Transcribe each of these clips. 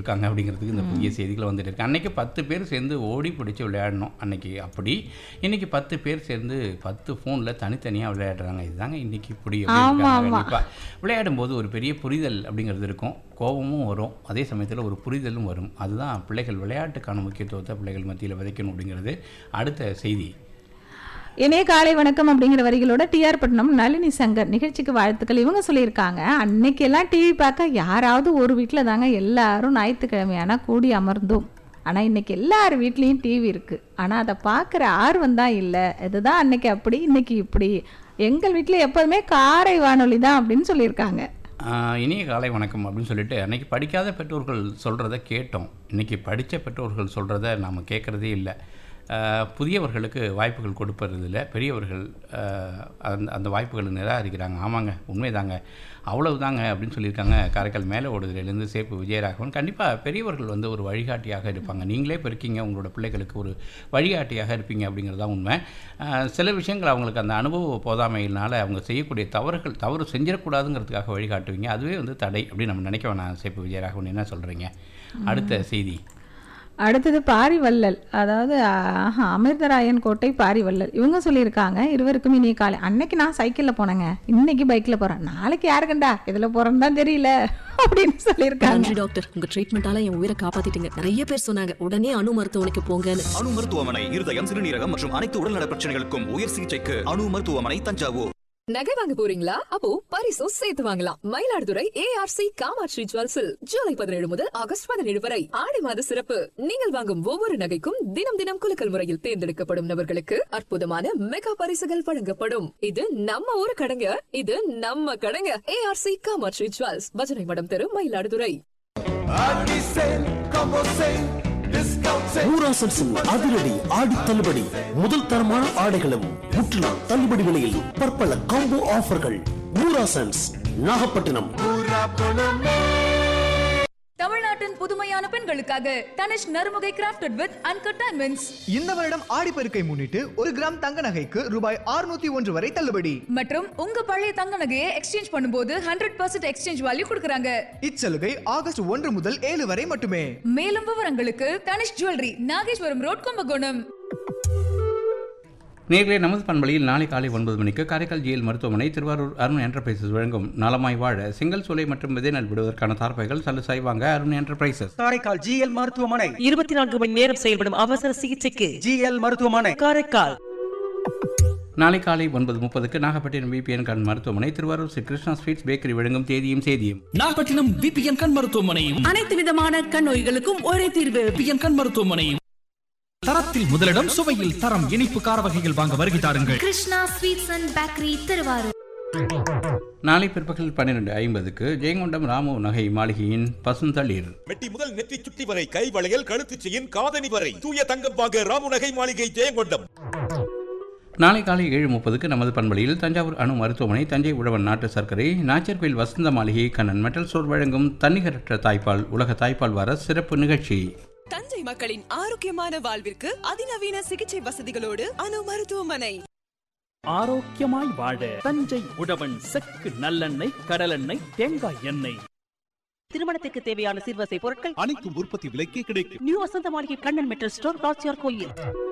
இருக்காங்க அப்படிங்கிறதுக்கு இந்த புதிய செய்திகள் வந்துட்டு இருக்கு அன்னைக்கு பத்து பேர் சேர்ந்து ஓடி பிடிச்சி விளையாடணும் அன்னைக்கு அப்படி இன்னைக்கு பத்து பேர் சேர்ந்து பத்து ஃபோனில் தனித்தனியாக விளையாடுறாங்க இதுதாங்க இன்னைக்கு இப்படி ஆமா, ஆமா. கண்டிப்பாக விளையாடும் போது ஒரு பெரிய புரிதல் அப்படிங்கிறது இருக்கும் கோபமும் வரும் அதே சமயத்தில் ஒரு புரிதலும் வரும் அதுதான் பிள்ளைகள் விளையாட்டுக்கான முக்கியத்துவத்தை பிள்ளைகள் மத்தியில் விதைக்கணும் அப்படிங்கிறது அடுத்த செய்தி இணைய காலை வணக்கம் அப்படிங்கிற வரிகளோட டிஆர் பட்டினம் நளினி சங்கர் நிகழ்ச்சிக்கு வாழ்த்துக்கள் இவங்க சொல்லியிருக்காங்க அன்னைக்கு எல்லாம் டிவி பார்க்க யாராவது ஒரு வீட்டில் தாங்க எல்லாரும் ஞாயிற்றுக்கிழமையானா கூடி அமர்ந்தோம் ஆனால் இன்னைக்கு எல்லார் வீட்லேயும் டிவி இருக்குது ஆனால் அதை பார்க்குற ஆர்வம் தான் இல்லை இதுதான் அன்னைக்கு அப்படி இன்னைக்கு இப்படி எங்கள் வீட்டில் எப்போதுமே காரை வானொலி தான் அப்படின்னு சொல்லியிருக்காங்க ஆஹ் இனிய காலை வணக்கம் அப்படின்னு சொல்லிட்டு அன்னைக்கு படிக்காத பெற்றோர்கள் சொல்கிறத கேட்டோம் இன்னைக்கு படித்த பெற்றோர்கள் சொல்கிறத நாம் கேட்குறதே இல்லை ஆஹ் புதியவர்களுக்கு வாய்ப்புகள் கொடுப்பதில்ல பெரியவர்கள் ஆஹ் அந்த அந்த வாய்ப்புகளை நிராகரிக்கிறாங்க ஆமாங்க உண்மைதாங்க அவ்வளவுதாங்க அப்படின்னு சொல்லியிருக்காங்க காரைக்கால் மேலே ஓடுதலேருந்து சேப்பு விஜயராகவன் கண்டிப்பாக பெரியவர்கள் வந்து ஒரு வழிகாட்டியாக இருப்பாங்க நீங்களே இப்போ இருக்கீங்க உங்களோட பிள்ளைகளுக்கு ஒரு வழிகாட்டியாக இருப்பீங்க அப்படிங்கிறது தான் உண்மை ஆஹ் சில விஷயங்கள் அவங்களுக்கு அந்த அனுபவ போதாமையினால் அவங்க செய்யக்கூடிய தவறுகள் தவறு செஞ்சிடக்கூடாதுங்கிறதுக்காக வழிகாட்டுவீங்க அதுவே வந்து தடை அப்படின்னு நம்ம நினைக்க வேணாம் சேப்பு விஜயராகவன் என்ன சொல்கிறீங்க அடுத்த செய்தி அடுத்தது பாரிவள்ளல் அதாவது ஆஹா, அமிர்தராயன் கோட்டை பாரிவள்ளல் இவங்க சொல்லியிருக்காங்க இருவருக்கும் இனிய காலை அன்னைக்கு நான் சைக்கிளில் போனேங்க இன்னைக்கு பைக்கில் போகிறேன் நாளைக்கு யாருக்குண்டா இதில் போகிறேன்னு தான் தெரியல அப்படின்னு சொல்லியிருக்காங்க நன்றி டாக்டர் உங்க ட்ரீட்மெண்டால என் உயிரை காப்பாத்திட்டீங்க நிறைய பேர் சொன்னாங்க உடனே அணு மருத்துவமனைக்கு போங்கன்னு அணு மருத்துவமனை இருதயம் சிறுநீரகம் மற்றும் அனைத்து உடல்நல பிரச்சனைகளுக்கும் உயர் சிகிச்சைக்கு அணு மருத்துவமனை தஞ்சாவூர் நகை வாங்க போறீங்களா அப்போ பரிசும் சேர்த்து வாங்கலாம் மயிலாடுதுறை ஏஆர்சி காமாட்சி ஜுவல்ஸில் ஜூலை பதினேழு முதல் ஆகஸ்ட் பதினேழு வரை ஆடி மாத சிறப்பு நீங்கள் வாங்கும் ஒவ்வொரு நகைக்கும் தினம் தினம் குலுக்கல் முறையில் தேர்ந்தெடுக்கப்படும் நபர்களுக்கு அற்புதமான மெகா பரிசுகள் வழங்கப்படும் இது நம்ம ஊரு கடைங்க இது நம்ம கடைங்க ஏஆர்சி காமாட்சி ஜுவல்ஸ் பஜனை மடம் தெரு மயிலாடுதுறை ஊராசன்ஸின் அதிரடி ஆடி தள்ளுபடி முதல் தரமான ஆடைகளும் முற்றிலும் தள்ளுபடி விலையில் பற்பல காம்போ ஆஃபர்கள் ஊராசன்ஸ் நாகப்பட்டினம் தமிழ்நாட்டின் புதுமையான பெண்களுக்காக Tanishq Narumugai crafted with uncut diamonds இந்த வருடம் ஆடிப்பெருக்கை முன்னிட்டு ஒரு கிராம் தங்க நகைக்கு ரூபாய் 601 ஒன்று வரை தள்ளுபடி மற்றும் உங்க பழைய தங்க நகையை எக்ஸ்சேஞ்ச் பண்ணும்போது ஹண்ட்ரட் பர்சன்ட் எக்ஸ்சேஞ்ச் வேல்யூ கொடுக்குறாங்க இச்சலுகை ஆகஸ்ட் ஒன்று முதல் ஏழு வரை மட்டுமே மேலும் விவரங்களுக்கு Tanishq jewellery Nageswaram road Kumbakonam நேர்களே நமது பண்பலையில் நாளை காலை ஒன்பது மணிக்கு காரைக்கால் ஜிஎல் மருத்துவமனை திருவாரூர் அருண் என்டர்பிரைசஸ் வழங்கும் நலமாய் வாழ செங்கல் சூளை மற்றும் விதைநெல் விடுவதற்கான தார்ப்பைகள் சல்லு சாய்வாங்க அருண் என்டர்பிரைசஸ் காரைக்கால் ஜிஎல் மருத்துவமனை இருபத்தி நான்கு மணி நேரம் செயல்படும் அவசர சிகிச்சைக்கு ஜிஎல் மருத்துவமனை காரைக்கால் நாளை காலை ஒன்பது முப்பதுக்கு நாகப்பட்டினம் பிபிஎன் கண் மருத்துவமனை திருவாரூர் ஸ்ரீ கிருஷ்ணா ஸ்வீட்ஸ் பேக்கரி வழங்கும் தேதியும் செய்தியும் நாகப்பட்டினம் விபிஎன் கண் மருத்துவமனையும் அனைத்து விதமான கண் நோய்களுக்கும் ஒரே தீர்வு விபிஎன் கண் மருத்துவமனையும் தரத்தில் முதலிடம் சுவையில் தரம் இனிப்பு கார வகைகள் வாங்க வருகை தாருங்கள் Krishna sweets and bakery Thiruvarur நாளை பிற்பகல் பன்னிரெண்டு ஐம்பதுக்கு ஜெயங்கொண்டம் ராமு நகை மாளிகையின் பசுந்தளிர் மெட்டி முதல் நெற்றி சுட்டி வரை கை வளையல் கழுத்து செயின் காதணி வரை தூய தங்கம் வாங்க ராமுநகை மாளிகை ஜெயங்கொண்டம் நாளை காலை ஏழு முப்பதுக்கு நமது பண்பலையில் தஞ்சாவூர் அணு மருத்துவமனை தஞ்சை உழவன் நாட்டு சர்க்கரை நாச்சர்கோயில் வசந்த மாளிகை கண்ணன் மெட்டல் ஸ்டோர் வழங்கும் தன்னிகரற்ற தாய்ப்பால் உலக தாய்ப்பால் வார சிறப்பு நிகழ்ச்சி தஞ்சை மக்களின் ஆரோக்கியமான வாழ்விற்கு அதிநவீன சிகிச்சை வசதிகளோடு அணு மருத்துவமனை ஆரோக்கியமாய் வாழ தஞ்சை உழவன் செக்கு நல்லெண்ணெய் கடலெண்ணெய் தேங்காய் எண்ணெய் திருமணத்துக்கு தேவையான சிறுவசை பொருட்கள் அனைத்தும் உற்பத்தி விலைக்கே கிடைக்கும் நியூ வசந்த மாளிகை கண்ணன் மெட்டல் ஸ்டோர் ராச்சியார் கோயில்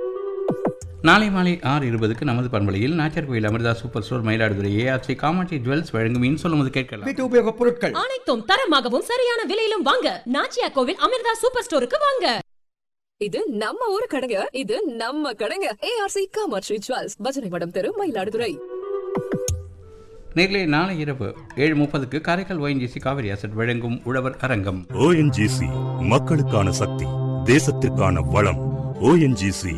நாளை மாலை ஆறு இருபதுக்கு நமது பண்பலையில் Nacharkoil Amirtha super store Mayiladuthurai ARC Kamakshi jewels வழங்கும் இன் சொல்லுவது கேட்கலாம் வீட்டு உபயோகப் பொருட்கள் அனைத்தும் தரமாகவும் சரியான விலையிலும் வாங்க நாச்சியா கோவில் அமிர்தா சூப்பர் ஸ்டோருக்கு வாங்க இது நம்ம ஊரு கடைங்க இது நம்ம கடைங்க ஏஆர்சி காமாட்சி ஜுவல்ஸ் பஜனை மடம் தெரு மயிலாடுதுறை நேர்களே நாளை இரவு ஏழு முப்பதுக்கு காரைக்கால் ஒயின்ஜிசி காவிரி அசட் வழங்கும் உழவர் அரங்கம் ஓஎன்ஜிசி மக்களுக்கான சக்தி தேசத்திற்கான வளம் ஓஎன்ஜிசி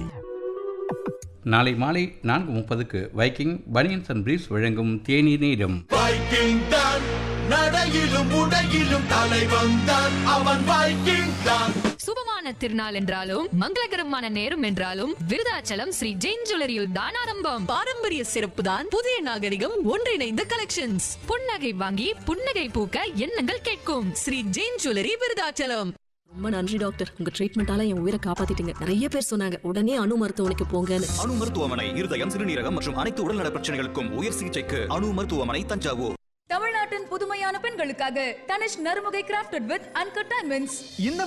நாளை மாலை நான்கு முப்பதுக்கு வைக்கிங் பனியன்ஸ் அண்ட் பிரீஸ் வழங்கும் தேநீர் நீரம் வைக்கிங் தான் நடையிலும் உடையிலும் தலைவன் தான் அவன் வைக்கிங் தான் சுபமான திருநாள் என்றாலும் மங்களகரமான நேரம் என்றாலும் விருதாச்சலம் ஸ்ரீ ஜெயின் ஜுவல்லரியில் தான் ஆரம்பம் பாரம்பரிய சிறப்பு தான் புதிய நாகரிகம் ஒன்றிணைந்த கலெக்ஷன்ஸ் புன்னகை வாங்கி புன்னகை பூக்க எண்ணங்கள் கேட்கும் ஸ்ரீ ஜெயின் ஜுவல்லரி விருதாச்சலம் ரொம்ப நன்றி டாக்டர் உங்க ட்ரீட்மெண்டால என் உயிரை காப்பாத்திட்டீங்க நிறைய பேர் சொன்னாங்க உடனே அணு மருத்துவமனைக்கு போங்கன்னு அணு மருத்துவமனை இருதயம் சிறுநீரகம் மற்றும் அனைத்து உடல்நல பிரச்சனைகளுக்கும் உயர் சிகிச்சைக்கு அணு மருத்துவமனை தஞ்சாவூர் தமிழ்நாட்டின் புதுமையான பெண்களுக்காக Tanishq Narumugai crafted with uncut diamonds இந்த